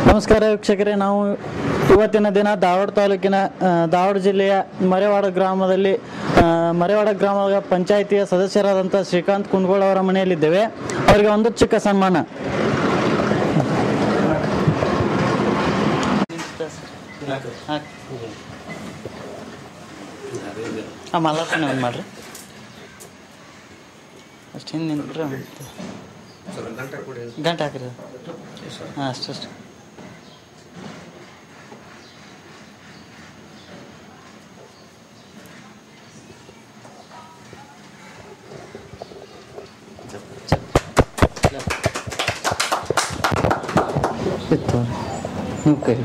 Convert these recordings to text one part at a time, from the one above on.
ನಮಸ್ಕಾರ ವೀಕ್ಷಕರೇ ನಾವು ಇವತ್ತಿನ ದಿನ ಧಾರವಾಡ ತಾಲೂಕಿನ ಆ, ಧಾರವಾಡ ಜಿಲ್ಲೆಯ ಮರೆವಾಡ ಗ್ರಾಮದಲ್ಲಿ ಆ, ಮರೆವಾಡ ಗ್ರಾಮದ ಪಂಚಾಯಿತಿಯ ಸದಸ್ಯರಾದಂಥ ಶ್ರೀಕಾಂತ್ ಕುಂದಗೋಳ ಅವರ ಮನೆಯಲ್ಲಿದ್ದೇವೆ ಅವರಿಗೆ ಒಂದು ಚಿಕ್ಕ ಸನ್ಮಾನ ಮಲ್ಲಾರ್ಪಣೆ ಒಂದು ಮಾಡ್ರಿ ಅಷ್ಟು ಹಿಂದೆ ನಿಂತ್ರೆ ಗಂಟೆ ಹಾಕ್ರಿ ಹಾಂ ಅಷ್ಟಷ್ಟು ಇತ್ತು ನೀವು ಕೈ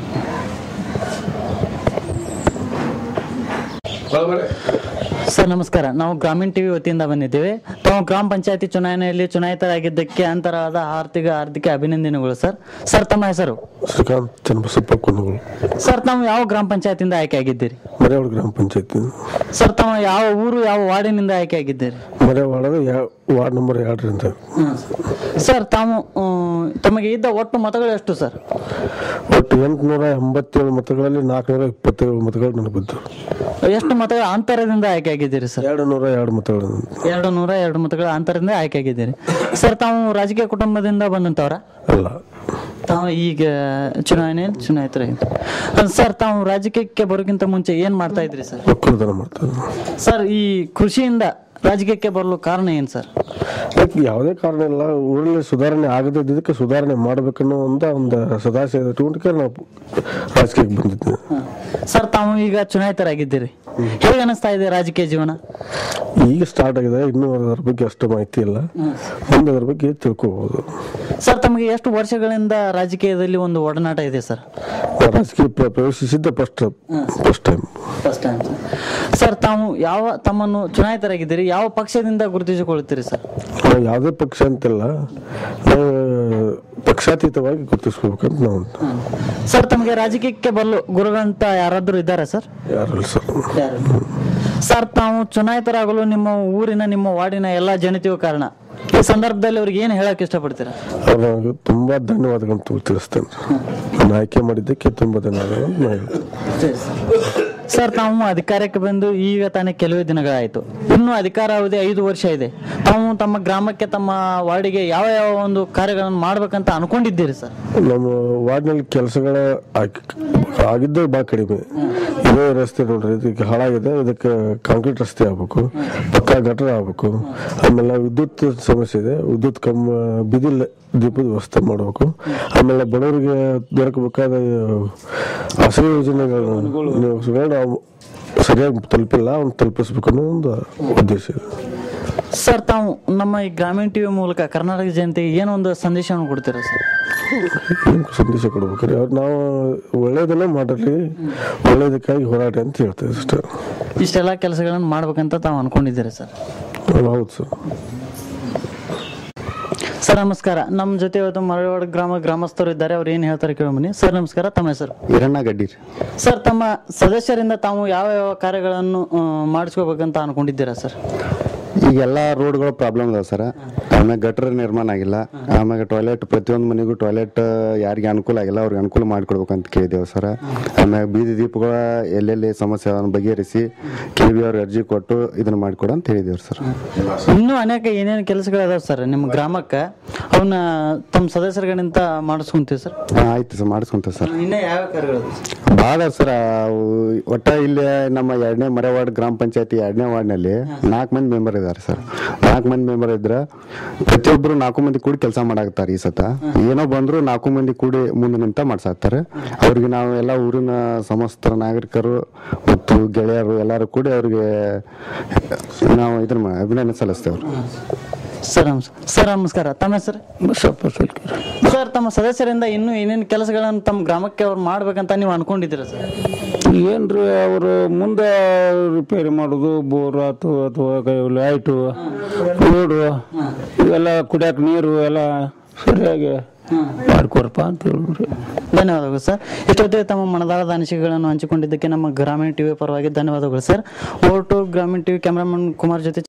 ಸರ್ ನಮಸ್ಕಾರ ನಾವು ಗ್ರಾಮೀಣ ಟಿವಿ ವತಿಯಿಂದ ಬಂದಿದ್ದೇವೆ ತಾವು ಗ್ರಾಮ ಪಂಚಾಯತಿ ಚುನಾವಣೆಯಲ್ಲಿ ಚುನಾಯಿತರಾಗಿದ್ದಕ್ಕೆ ಅಂತರಾದ ಆರ್ಥಿಕ ಆರ್ಥಿಕ ಅಭಿನಂದನೆಗಳು ಸರ್ ಸರ್ ತಮ್ಮ ಹೆಸರು ಶ್ರೀಕಾಂತ್ ಚನ್ನಬಸಪ್ಪ ಕುಂದಗಳು ಸರ್ ತಾವು ಯಾವ ಗ್ರಾಮ ಪಂಚಾಯತಿಯಿಂದ ಆಯ್ಕೆ ಆಗಿದ್ದೀರಿ ಮರೆವಾಡ ಗ್ರಾಮ ಪಂಚಾಯತಿ ಸರ್ ತಾವು ಯಾವ ಊರು ಯಾವ ವಾರ್ಡಿನಿಂದ ಆಯ್ಕೆ ಆಗಿದ್ದೀರಿ ಮರೆವಾಡದ ಯಾ ವಾರ್ಡ್ ನಂಬರ್ ಎರಡರಿಂದ ಸರ್ ತಾವು ಆ, ತಮಗೆ ಇದ್ದ ಒಟ್ಟು ಮತಗಳು ಎಷ್ಟು ಸರ್ ಒಟ್ಟು ಎಂಟುನೂರ ಎಂಬತ್ತೇಳು ಮತಗಳಲ್ಲಿ ನಾಲ್ಕುನೂರ ಇಪ್ಪತ್ತೇಳು ಮತಗಳು ನನಗೆ ಬಿದ್ದು ಎಷ್ಟು ಮತಗಳ ಅಂತರದಿಂದ ಆಯ್ಕೆ ಆಗಿದ್ದೀರಿ ಸರ್ ಎರಡು ನೂರ ಎರಡು ಮತಗಳು ಎರಡು ನೂರ ಎರಡು ಮತಗಳ ಅಂತರದಿಂದ ಆಯ್ಕೆ ಆಗಿದ್ದೀರಿ ಸರ್ ತಾವು ರಾಜಕೀಯ ಕುಟುಂಬದಿಂದ ಬಂದಂತವ್ರ ಅಲ್ಲ ತಾವು ಈಗ ಚುನಾವಣೆಯಲ್ಲಿ ಚುನಾಯಿತರಾಗಿದ್ದೀರಿ ಸರ್ ತಾವು ರಾಜಕೀಯಕ್ಕೆ ಬರೋಕ್ಕಿಂತ ಮುಂಚೆ ಏನ್ ಮಾಡ್ತಾ ಇದ್ರಿ ಸರ್ ಒಕ್ಕಲುತನ ಮಾಡ್ತಾರೆ ಸರ್ ಈ ಕೃಷಿಯಿಂದ ರಾಜಕೀಯಕ್ಕೆ ಬರಲು ಕಾರಣ ಏನು ಸರ್ ಯಾಕೆ ಯಾವುದೇ ಕಾರಣ ಇಲ್ಲ ಊರಲ್ಲಿ ಸುಧಾರಣೆ ಆಗದೇ ಇದ್ದಿದ್ದಕ್ಕೆ ಸುಧಾರಣೆ ಮಾಡಬೇಕನ್ನೋ ಒಂದು ಒಂದು ಸದಾಶಯ ಇಟ್ಕೊಂಡ್ಕೆ ನಾವು ರಾಜಕೀಯಕ್ಕೆ ಬಂದಿದ್ದೆ ಸರ್ ತಾವು ಈಗ ಚುನಾಯಿತರಾಗಿದ್ದೀರಿ ಹೇಗೆ ಅನಿಸ್ತಾ ಇದೆ ರಾಜಕೀಯ ಜೀವನ ಈಗ ಸ್ಟಾರ್ಟ್ ಆಗಿದೆ ಇನ್ನೂ ಅದರ ಬಗ್ಗೆ ಅಷ್ಟು ಮಾಹಿತಿ ಇಲ್ಲ ಮುಂದೆ ಅದ್ರ ಬಗ್ಗೆ ತಿಳ್ಕೋಬಹುದು ಸರ್ ತಮಗೆ ಎಷ್ಟು ವರ್ಷಗಳಿಂದ ರಾಜಕೀಯದಲ್ಲಿ ಒಂದು ಒಡನಾಟ ಇದೆ ಸರ್ ನಾವು ರಾಜಕೀಯ ಪ್ರ- ಪ್ರವೇಶಿಸಿದ್ದ first first time first time sir ತಾವು ಯಾವ ತಮ್ಮನ್ನು ಚುನಾಯಿತರಾಗಿದ್ದೀರಿ ಯಾವ ಪಕ್ಷದಿಂದ ಗುರುತಿಸಿಕೊಳ್ಳುತ್ತೀರಿ ಸರ್ ನಾವು ಯಾವುದೇ ಪಕ್ಷ ಅಂತಿಲ್ಲ ನಾವು ಪಕ್ಷಾತೀತವಾಗಿ ಗುರುತಿಸ್ಕೋಬೇಕಂತ ನಾವು ಸರ್ ತಮಗೆ ರಾಜಕೀಯಕ್ಕೆ ಬರಲು ಗುರುಗಳಂತ ಯಾರಾದರೂ ಇದ್ದಾರಾ ಸರ್ ಯಾರು ಸರ್ ಸರ್ ತಾವು ಚುನಾಯಿತರಾಗಲು ನಿಮ್ಮ ಊರಿನ ನಿಮ್ಮ ವಾರ್ಡಿನ ಎಲ್ಲಾ ಜನತೆಯು ಕಾರಣ ಈ ಸಂದರ್ಭದಲ್ಲಿ ಅವ್ರಿಗೆ ಏನು ಹೇಳಕ್ ಇಷ್ಟಪಡ್ತೀರಾ ಅವ್ರಿಗೆ ತುಂಬಾ ಧನ್ಯವಾದಗಳು ತಿಳಿಸ್ತೇನೆ ನಾನು ಆಯ್ಕೆ ಮಾಡಿದ್ದಕ್ಕೆ ತುಂಬಾ ಧನ್ಯವಾದಗಳು ಅಂತ ನಾನು ಹೇಳ್ತೇನೆ ಸರ್ ತಾವು ಅಧಿಕಾರಕ್ಕೆ ಬಂದು ಈಗ ತಾನೇ ಕೆಲವೇ ದಿನಗಳಾಯಿತು ಇನ್ನು ಅಧಿಕಾರಾವಧಿ ಐದು ವರ್ಷ ಇದೆ ತಾವು ತಮ್ಮ ಗ್ರಾಮಕ್ಕೆ ತಮ್ಮ ವಾರ್ಡಿಗೆ ಯಾವ ಯಾವ ಒಂದು ಕಾರ್ಯಗಳನ್ನು ಮಾಡ್ಬೇಕಂತ ಅನ್ಕೊಂಡಿದ್ದೀರಿ ಸರ್ ನಮ್ಮ ವಾರ್ಡ್ನಲ್ಲಿ ಕೆಲಸಗಳ ಆಗಿದ್ದೇ ಭಾಳ ಕಡಿಮೆ ಇದೇ ರಸ್ತೆ ನೋಡ್ರಿ ಇದಕ್ಕೆ ಹಾಳಾಗಿದೆ ಇದಕ್ಕೆ ಕಾಂಕ್ರೀಟ್ ರಸ್ತೆ ಆಗ್ಬೇಕು ಪಕ್ಕಾ ಗಟರ್ ಆಗ್ಬೇಕು ಆಮೇಲೆ ವಿದ್ಯುತ್ ಸಮಸ್ಯೆ ಇದೆ ವಿದ್ಯುತ್ ಕಮ್ಮ ಬಿದಿಲ್ ದೀಪದ ವ್ಯವಸ್ಥೆ ಮಾಡಬೇಕು ಆಮೇಲೆ ಬಡವರಿಗೆ ದೊರಕಬೇಕಾದ ಹಸಿರು ಯೋಜನೆಗಳು ನಾವು ಸರಿಯಾಗಿ ತಲುಪಿಲ್ಲ ಅವ್ನು ತಲುಪಿಸ್ಬೇಕು ಅನ್ನೋ ಒಂದು ಉದ್ದೇಶ ಇದೆ ಸರ್ ತಾವು ನಮ್ಮ ಈ ಗ್ರಾಮೀಣ ಟಿವಿ ಮೂಲಕ ಕರ್ನಾಟಕ ಜನತೆಗೆ ಏನೋ ಒಂದು ಸಂದೇಶವನ್ನು ಕೊಡ್ತೀರಾ ಸರ್ ಏನ್ ಸಂದೇಶ ಕೊಡ್ಬೇಕ್ರಿ ಅವ್ರು ನಾವು ಒಳ್ಳೇದನ್ನೇ ಮಾಡಿರ್ಲಿ ಒಳ್ಳೇದಕ್ಕಾಗಿ ಹೋರಾಟ ಅಂತ ಹೇಳ್ತೇವೆ ಅಷ್ಟೇ ಇಷ್ಟೆಲ್ಲ ಕೆಲಸಗಳನ್ನು ಮಾಡ್ಬೇಕಂತ ತಾವು ಅನ್ಕೊಂಡಿದ್ದೀರಿ ಸರ್ ಹೌದು ಸರ್ ಸರ್ ನಮಸ್ಕಾರ ನಮ್ಮ ಜೊತೆ ಇವತ್ತು ಮರವಾಡ ಗ್ರಾಮ ಗ್ರಾಮಸ್ಥರು ಇದ್ದಾರೆ ಅವ್ರು ಏನು ಹೇಳ್ತಾರೆ ಕೇಳಬನ್ನಿ ಸರ್ ನಮಸ್ಕಾರ ತಮ್ಮ ಹೆಸರು ಈರಣ್ಣ ಗಡ್ಡಿ ರೀ ಸರ್ ತಮ್ಮ ಸದಸ್ಯರಿಂದ ತಾವು ಯಾವ ಯಾವ ಕಾರ್ಯಗಳನ್ನು ಆ, ಮಾಡಿಸ್ಕೋಬೇಕಂತ ಅನ್ಕೊಂಡಿದ್ದೀರಾ ಸರ್ ಈಗೆಲ್ಲ ರೋಡ್ಗಳು ಪ್ರಾಬ್ಲಮ್ ಅದಾವ ಸರ್ ಆಮ್ಯಾಗ ಗಟ್ರ ನಿರ್ಮಾಣ ಆಗಿಲ್ಲ ಆಮ್ಯಾಗ ಟಾಯ್ಲೆಟ್ ಪ್ರತಿಯೊಂದು ಮನೆಗೂ ಟಾಯ್ಲೆಟ್ ಯಾರಿಗೆ ಅನುಕೂಲ ಆಗಿಲ್ಲ ಅವ್ರಿಗೆ ಅನುಕೂಲ ಮಾಡಿಕೊಡ್ಬೇಕಂತ ಕೇಳಿದ್ದೇವೆ ಸರ್ ಆಮ್ಯಾಗ ಬೀದಿ ದೀಪಗಳ ಎಲ್ಲೆಲ್ಲಿ ಸಮಸ್ಯೆ ಅದನ್ನು ಬಗೆಹರಿಸಿ ಕೆ ಬಿ ಅವ್ರಿಗೆ ಅರ್ಜಿ ಕೊಟ್ಟು ಇದನ್ನ ಮಾಡಿಕೊಡು ಅಂತ ಹೇಳಿದ್ದೇವೆ ಸರ್ ಇನ್ನೂ ಅನೇಕ ಏನೇನು ಕೆಲಸಗಳು ಅದಾವ ಸರ್ ನಿಮ್ಮ ಗ್ರಾಮಕ್ಕೆ ಅವನ್ನ ತಮ್ಮ ಸದಸ್ಯರುಗಳಿಂದ ಮಾಡಿಸ್ಕೊಂತೀವಿ ಸರ್ ಹಾ, ಆಯ್ತು ಸರ್ ಮಾಡಿಸ್ಕೊಂತ ಸರ್ ಇನ್ನೂ ಯಾವ ಕಾರ್ಯಗಳು ಭಾಳ ಸರ್ ಅವು ಒಟ್ಟ ಇಲ್ಲಿ ನಮ್ಮ ಎರಡನೇ ಮರೆ ವಾರ್ಡ್ ಗ್ರಾಮ ಪಂಚಾಯತಿ ಎರಡನೇ ವಾರ್ಡ್ನಲ್ಲಿ ನಾಲ್ಕು ಮಂದಿ ಮೆಂಬರ್ ಇದ್ದಾರೆ ಸರ್ ನಾಲ್ಕು ಮಂದಿ ಮೆಂಬರ್ ಇದ್ರೆ ಪ್ರತಿಯೊಬ್ಬರು ನಾಲ್ಕು ಮಂದಿ ಕೂಡಿ ಕೆಲಸ ಮಾಡಾಕತ್ತಾರೆ ಈ ಸತ ಏನೋ ಬಂದ್ರು ನಾಲ್ಕು ಮಂದಿ ಕೂಡಿ ಮುಂದೆ ನಿಂತ ಮಾಡ್ಸಾಕ್ತಾರೆ ಅವ್ರಿಗೆ ನಾವು ಎಲ್ಲ ಊರಿನ ಸಮಸ್ತ ನಾಗರಿಕರು ಮತ್ತು ಗೆಳೆಯರು ಎಲ್ಲರೂ ಕೂಡಿ ಅವ್ರಿಗೆ ನಾವು ಇದ್ರ ಮಾ- ಅಭಿನಂದನೆ ಸಲ್ಲಿಸ್ತೇವೆ ಸರ್ ನಮಸ್ ಸರ್ ನಮಸ್ಕಾರ ತಮ್ಮ ಹೆಸರು ಸರ್ ತಮ್ಮ ಸದಸ್ಯರಿಂದ ಇನ್ನೂ ಏನೇನು ಕೆಲಸಗಳನ್ನು ತಮ್ಮ ಗ್ರಾಮಕ್ಕೆ ಅವ್ರು ಮಾಡ್ಬೇಕಂತ ನೀವು ಅನ್ಕೊಂಡಿದ್ದೀರಾ ಸರ್ ಏನ್ರಿ ಅವರು ಮುಂದೆ ರಿಪೇರಿ ಮಾಡೋದು ಬೋರ್ ಆತು ಅಥವಾ ಲೈಟು ರೋಡು ಇವೆಲ್ಲ ಕುಡಿಯಕ್ಕೆ ನೀರು ಎಲ್ಲ ಸರಿಯಾಗಿ ಮಾಡ್ಕೊರಪ್ಪ ಅಂತ ಹೇಳಿದ್ರಿ ಧನ್ಯವಾದಗಳು ಸರ್ ಇಷ್ಟೊತ್ತಿಗೆ ತಮ್ಮ ಮನದಾಳದ ಅನಿಸಿಕೆಗಳನ್ನು ಹಂಚಿಕೊಂಡಿದ್ದಕ್ಕೆ ನಮ್ಮ ಗ್ರಾಮೀಣ ಟಿವಿ ಪರವಾಗಿ ಧನ್ಯವಾದಗಳು ಸರ್ ಓಟು ಗ್ರಾಮೀಣ ಟಿವಿ ಕ್ಯಾಮ್ರಾಮನ್ ಕುಮಾರ್ ಜೊತೆ